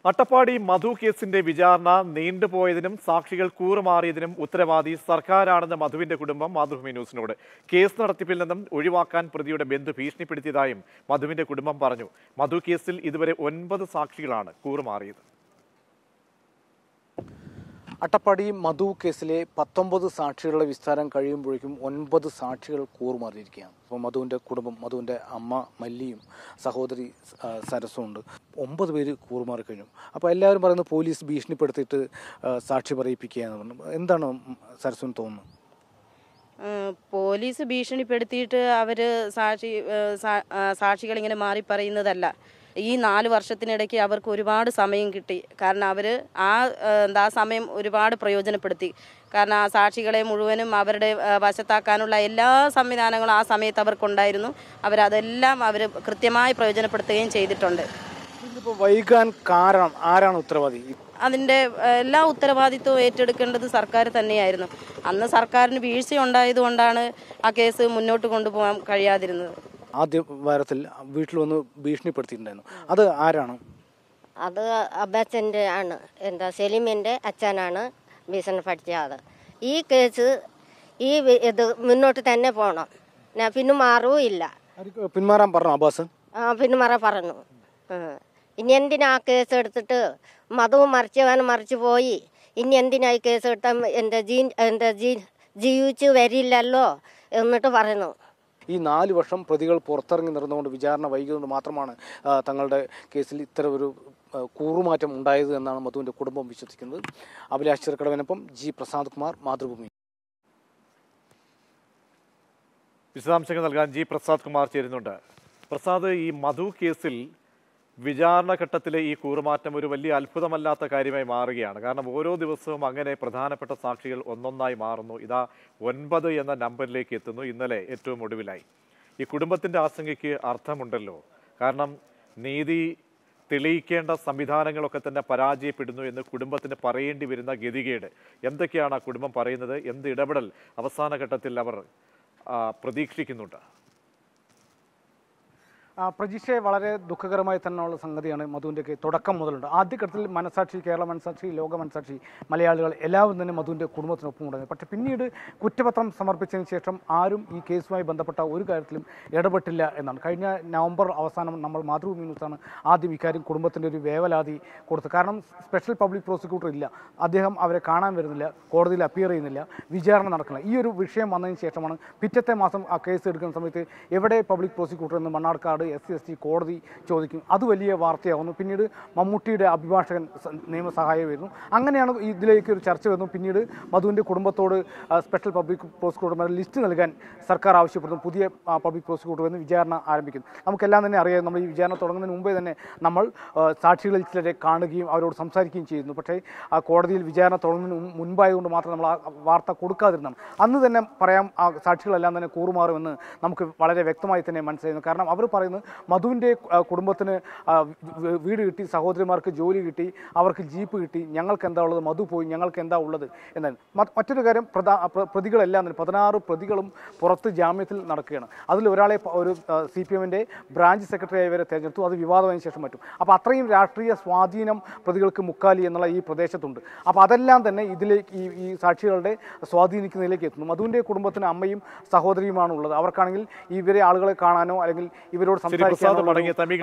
അട്ടപ്പാടി മധു കേസിന്റെ വിചാരണ നീണ്ടുപോയതിനും സാക്ഷികൾ കൂറുമാറിയതിനും ഉത്തരവാദി സർക്കാരാണെന്ന് മധുവിന്റെ കുടുംബം മാതൃഭൂമി ന്യൂസിനോട് കേസ് നടത്തിപ്പിൽ നിന്നും ഒഴിവാക്കാൻ പ്രതിയുടെ ബന്ധു ഭീഷണിപ്പെടുത്തിയതായും മധുവിന്റെ കുടുംബം പറഞ്ഞു മധു കേസിൽ ഇതുവരെ ഒൻപത് സാക്ഷികളാണ് കൂറുമാറിയത് അട്ടപ്പാടി മധു കേസിലെ പത്തൊമ്പത് സാക്ഷികളുടെ വിസ്താരം കഴിയുമ്പോഴേക്കും ഒൻപത് സാക്ഷികൾ കൂറുമാറിയിരിക്കുകയാണ് അപ്പോൾ മധുവിൻ്റെ കുടുംബം മധുവിൻ്റെ അമ്മ മല്ലിയും സഹോദരി ആ, സരസും ഉണ്ട് ഒമ്പത് പേര് കൂറുമാറി കഴിഞ്ഞു അപ്പോൾ എല്ലാവരും പറയുന്നത് പോലീസ് ഭീഷണിപ്പെടുത്തിയിട്ട് ആ, സാക്ഷി പറയിപ്പിക്കുക എന്ന് പറഞ്ഞു എന്താണ് സരസുവിന് തോന്നുന്നത് ഉം, പോലീസ് ഭീഷണിപ്പെടുത്തിയിട്ട് അവർ സാക്ഷി ഏഹ്, സാ- ആ, സാക്ഷികൾ ഇങ്ങനെ മാറി പറയുന്നതല്ല ഈ നാല് വർഷത്തിനിടയ്ക്ക് അവർക്ക് ഒരുപാട് സമയം കിട്ടി കാരണം അവർ ആ ഏഹ്, എന്താ ആ സമയം ഒരുപാട് പ്രയോജനപ്പെടുത്തി കാരണം ആ സാക്ഷികളെ മുഴുവനും അവരുടെ ഏഹ്, വശത്താക്കാനുള്ള എല്ലാ സംവിധാനങ്ങളും ആ സമയത്ത് അവർക്കുണ്ടായിരുന്നു അവരതെല്ലാം അവർ കൃത്യമായി പ്രയോജനപ്പെടുത്തുകയും ചെയ്തിട്ടുണ്ട് ഇതിപ്പോൾ വൈകാൻ കാരണം ആരാണ് ഉത്തരവാദി അതിൻ്റെ ഏഹ്, എല്ലാ ഉത്തരവാദിത്വവും ഏറ്റെടുക്കേണ്ടത് സർക്കാർ തന്നെയായിരുന്നു അന്ന് സർക്കാരിന് വീഴ്ച ഉണ്ടായതുകൊണ്ടാണ് ആ കേസ് മുന്നോട്ട് കൊണ്ടുപോകാൻ കഴിയാതിരുന്നത് ആദ്യ വാരത്തിൽ വീട്ടിൽ വന്ന് ഭീഷണിപ്പെടുത്തിയിട്ടുണ്ടായിരുന്നു അത് ആരാണ് അത് അബ്ബാച്ചൻ്റെ ആണ് എന്താ സെലിമിൻ്റെ അച്ഛനാണ് ഭീഷണിപ്പെടുത്തിയ ആള് ഈ കേസ് ഈ വി- ഇത് മുന്നോട്ട് തന്നെ പോകണം ഞാൻ പിന്നെ മാറുകയില്ല ആർക്ക് പിന്മാറാൻ പറഞ്ഞു അബ്ബാസ് ആ പിന്നെ മറ പറഞ്ഞു ആ. ഇനി എന്തിനാ ആ കേസ് എടുത്തിട്ട് മതവും മറിച്ചവൻ മറിച്ചു പോയി ഇനി എന്തിനാ ഈ കേസ് എടുത്താൽ എൻ്റെ ജീ എൻ്റെ ജീ ജീവിച്ച് വരില്ലല്ലോ എന്നിട്ട് പറയുന്നു ഈ നാല് വർഷം പ്രതികൾ പുറത്തിറങ്ങി നടന്നുകൊണ്ട് വിചാരണ വൈകിയതുകൊണ്ട് മാത്രമാണ് ആ, തങ്ങളുടെ കേസിൽ ഇത്തരം ഒരു ആ, കൂറുമാറ്റം ഉണ്ടായത് എന്നാണ് മധുവിൻ്റെ കുടുംബം വിശ്വസിക്കുന്നത് അഭിലാഷ് ചെറുക്കടവിനൊപ്പം ജി പ്രസാദ് കുമാർ മാതൃഭൂമി വിശദാംശങ്ങൾ നൽകാൻ ജി പ്രസാദ് കുമാർ ചേരുന്നുണ്ട് പ്രസാദ് ഈ മധു കേസിൽ വിചാരണ ഘട്ടത്തിലെ ഈ കൂറുമാറ്റം ഒരു വലിയ അത്ഭുതമല്ലാത്ത കാര്യമായി മാറുകയാണ് കാരണം ഓരോ ദിവസവും അങ്ങനെ പ്രധാനപ്പെട്ട സാക്ഷികൾ ഒന്നൊന്നായി മാറുന്നു ഇതാ ഒൻപത് എന്ന നമ്പറിലേക്ക് എത്തുന്നു ഇന്നലെ ഏറ്റവും ഒടുവിലായി ഈ കുടുംബത്തിന്റെ ആശങ്കയ്ക്ക് അർത്ഥമുണ്ടല്ലോ കാരണം നീതി തെളിയിക്കേണ്ട സംവിധാനങ്ങളൊക്കെ തന്നെ പരാജയപ്പെടുന്നു എന്ന് കുടുംബത്തിന് പറയേണ്ടി വരുന്ന ഗതികേട് എന്തൊക്കെയാണ് ആ കുടുംബം പറയുന്നത് എന്ത് ഇടപെടൽ അവസാന ഘട്ടത്തിൽ അവർ ആ, പ്രതീക്ഷിക്കുന്നുണ്ട് ആ, പ്രതീക്ഷയെ വളരെ ദുഃഖകരമായി തന്നെയുള്ള സംഗതിയാണ് മധുവിൻ്റെ കേ- തുടക്കം മുതലുണ്ട് ആദ്യഘട്ടത്തിൽ മനസാക്ഷി കേരള മനസാക്ഷി ലോക മനസാക്ഷി മലയാളികൾ എല്ലാവരും തന്നെ മധുവിൻ്റെ കുടുംബത്തിനൊപ്പം ഉണ്ടായിരുന്നു പക്ഷേ പിന്നീട് കുറ്റപത്രം സമർപ്പിച്ചതിന് ശേഷം ആരും ഈ കേസുമായി ബന്ധപ്പെട്ട ഒരു കാര്യത്തിലും ഇടപെട്ടില്ല എന്നാണ് കഴിഞ്ഞ നവംബർ അവസാനം നമ്മൾ മാതൃഭൂമി ന്യൂസാണ് ആദ്യം ഇക്കാര്യം കുടുംബത്തിൻ്റെ ഒരു വേവലാതി കൊടുത്തത് കാരണം സ്പെഷ്യൽ പബ്ലിക് പ്രോസിക്യൂട്ടർ ഇല്ല അദ്ദേഹം അവരെ കാണാൻ വരുന്നില്ല കോടതിയിൽ അപ്പിയർ ചെയ്യുന്നില്ല വിചാരണ നടക്കില്ല ഈ ഒരു വിഷയം വന്നതിന് ശേഷമാണ് പിറ്റത്തെ മാസം ആ കേസ് എടുക്കുന്ന സമയത്ത് എവിടെ പബ്ലിക് പ്രോസിക്യൂട്ടർ എന്ന് Mannarkkad S C S T കോടതി ചോദിക്കും അത് വലിയ വാർത്തയാവുന്നു പിന്നീട് മമ്മൂട്ടിയുടെ അഭിഭാഷകൻ സ- നിയമസഹായം വരുന്നു അങ്ങനെയാണ് ഇതിലേക്ക് ഒരു ചർച്ച വരുന്നു പിന്നീട് മധുവിൻ്റെ കുടുംബത്തോട് ആ, സ്പെഷ്യൽ പബ്ലിക് പ്രോസിക്യൂട്ടർമാർ ലിസ്റ്റ് നൽകാൻ സർക്കാർ ആവശ്യപ്പെടുന്നു പുതിയ ആ, പബ്ലിക് പ്രോസിക്യൂട്ടർ എന്ന് വിചാരണ ആരംഭിക്കുന്നു നമുക്കെല്ലാം തന്നെ അറിയാം നമ്മൾ ഈ വിചാരണ തുടങ്ങുന്നതിന് മുമ്പേ തന്നെ നമ്മൾ ആ, സാക്ഷികളിൽ ചിലരെ കാണുകയും അവരോട് സംസാരിക്കുകയും ചെയ്യുന്നു പക്ഷേ ആ കോടതിയിൽ വിചാരണ തുടങ്ങുന്നതിന് മുൻ- മുൻപായതുകൊണ്ട് മാത്രം നമ്മൾ ആ വാർത്ത കൊടുക്കാതിരുന്നതാണ് അന്ന് തന്നെ പറയാം ആ സാക്ഷികളെല്ലാം തന്നെ കൂറുമാറുമെന്ന് നമുക്ക് വളരെ വ്യക്തമായി തന്നെ മനസ്സിലായിരുന്നു കാരണം അവർ പറയുന്നത് മധുവിൻ്റെ ആ, കുടുംബത്തിന് ആ, വീ- വീട് കിട്ടി സഹോദരിമാർക്ക് ജോലി കിട്ടി അവർക്ക് ജീപ്പ് കിട്ടി ഞങ്ങൾക്ക് എന്താ ഉള്ളത് മധു പോയി ഞങ്ങൾക്ക് എന്താ ഉള്ളത് എന്നാണ് മ- മറ്റൊരു കാര്യം പ്രധാ പ്ര- പ്രതികളെല്ലാം തന്നെ പതിനാറ് പ്രതികളും പുറത്ത് ജാമ്യത്തിൽ നടക്കുകയാണ് അതിൽ ഒരാളെ പ- ഒരു സി പി എമ്മിൻ്റെ ബ്രാഞ്ച് സെക്രട്ടറിയായി വരെ തിരഞ്ഞെടുത്തു അത് വിവാദമായതിനു ശേഷം മറ്റും അപ്പോൾ അത്രയും രാഷ്ട്രീയ സ്വാധീനം പ്രതികൾക്ക് മുക്കാലി എന്നുള്ള ഈ പ്രദേശത്തുണ്ട് അപ്പോൾ അതെല്ലാം തന്നെ ഇതിലേക്ക് ഈ ഈ സാക്ഷികളുടെ സ്വാധീനിക്കുന്നതിലേക്ക് എത്തുന്നു മധുവിൻ്റെ കുടുംബത്തിന് അമ്മയും സഹോദരിയുമാണ് ഉള്ളത് അവർക്കാണെങ്കിൽ ഇവരെ ആളുകളെ കാണാനോ അല്ലെങ്കിൽ ഇവരോട് ശരി പ്രസാദ് സംസാരിക്കാനോ മടങ്ങിയ തമി